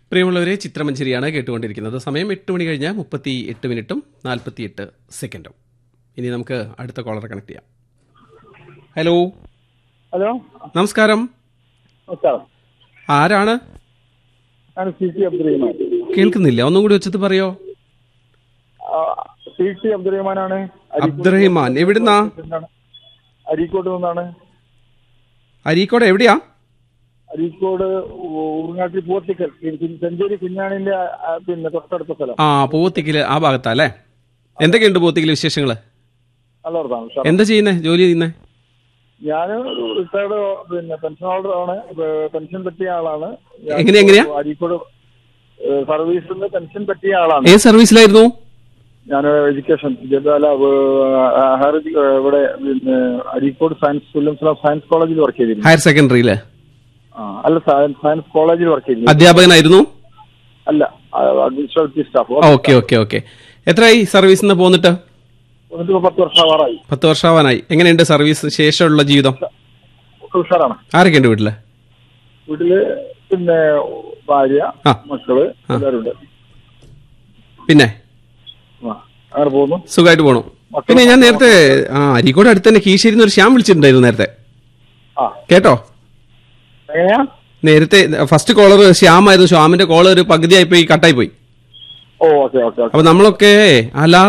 പ്രിയമുള്ളവരെ ചിത്രമഞ്ചേരിയാണ് കേട്ടുകൊണ്ടിരിക്കുന്നത് സമയം എട്ട് മണി കഴിഞ്ഞ് മുപ്പത്തി എട്ട് മിനിറ്റും നാൽപ്പത്തി എട്ട് സെക്കൻഡും ഇനി നമുക്ക് അടുത്ത കോളർ കണക്ട് ചെയ്യാം ഹലോ ഹലോ നമസ്കാരം നമസ്കാരം ആരാണ് ഞാൻ സി ടി അബ്ദുറഹിമാൻ കേൾക്കുന്നില്ല ഒന്നും കൂടി വെച്ചിട്ട് പറയോ ആ, സി ടി അബ്ദുറഹിമാനാണ് അരീക്കോട് അബ്ദുറഹിമാൻ എവിടുന്നാ നിന്നാണ്. അരീക്കോട് നിന്നാണ് അരീക്കോട് എവിടെയാ അരീക്കോട് ഊർങ്ങാട്ടി പൂർത്തിക്കൽ സെഞ്ചേരി കുഞ്ഞാണിന്റെ ആ, പിന്നെ തൊട്ടടുത്ത സ്ഥലം ആ പൂവത്തിക്കില് ആ ഭാഗത്താ അല്ലേ എന്തൊക്കെയുണ്ട് പൂവത്തിക്കില് വിശേഷങ്ങൾ നല്ല ഉറപ്പാണ് ഉഷാർ. എന്താ ചെയ്യുന്നേ ജോലി ചെയ്യുന്നേ ഞാൻ റിട്ടയർഡ് പിന്നെ പെൻഷൻ ഹോൾഡർ ആണ് ഏ, പെൻഷൻ പറ്റിയ ആളാണ് ഞാൻ എങ്ങനെ, എങ്ങനെയാ? അരീക്കോട് ഏ, സർവീസിൽ നിന്ന് പെൻഷൻ പറ്റിയ ആളാണ് ഏത് സർവീസിലായിരുന്നു ഞാൻ എഡ്യൂക്കേഷൻ വിദ്യാലയ ഹയർ എഡ്യു- ഏ, ഇവിടെ പിന്നെ അരീക്കോട് സയൻസ് വില്യംസ് സയൻസ് കോളേജിൽ വർക്ക് ചെയ്തിരുന്നു ഹയർ സെക്കൻഡറിയില് ആ, അല്ല സയൻസ് സയൻസ് കോളേജിൽ വർക്ക് ചെയ്തിരുന്നു അധ്യാപകനായിരുന്നു അല്ല administrative staff okay okay okay എത്രയായി സർവീസിൽ നിന്ന് പോന്നിട്ട് എന്നിട്ട് ഇപ്പൊ പത്ത് വർഷം ആവാറായി പത്ത് വർഷമാവാനായി എങ്ങനെയുണ്ട് സർവീസ് ശേഷമുള്ള ജീവിതം ഉഷാറാണ് ആരൊക്കെയുണ്ട് വീട്ടില് വീട്ടില് പിന്നെ ഭാര്യ ആ. മക്കള് എല്ലാവരും ഉണ്ട് പിന്നെ ആ, അങ്ങനെ പോകുന്നു സുഖമായിട്ട് പോണു മക്കള് പിന്നെ ഞാൻ നേരത്തെ ആ അരീക്കോട് അടുത്ത് തന്നെ കീശേരി ഒരു ശ്യാം വിളിച്ചിട്ടുണ്ടായിരുന്നു നേരത്തെ ആ കേട്ടോ എങ്ങനെയാ നേരത്തെ ഫസ്റ്റ് കോളർ ശ്യാമായിരുന്നു ശ്യാമിന്റെ കോളർ ഒരു പകുതിയായി പോയി കട്ടായി പോയി ഓ ഓക്കെ ഓക്കെ ഓക്കെ അപ്പൊ നമ്മളൊക്കെ അലാ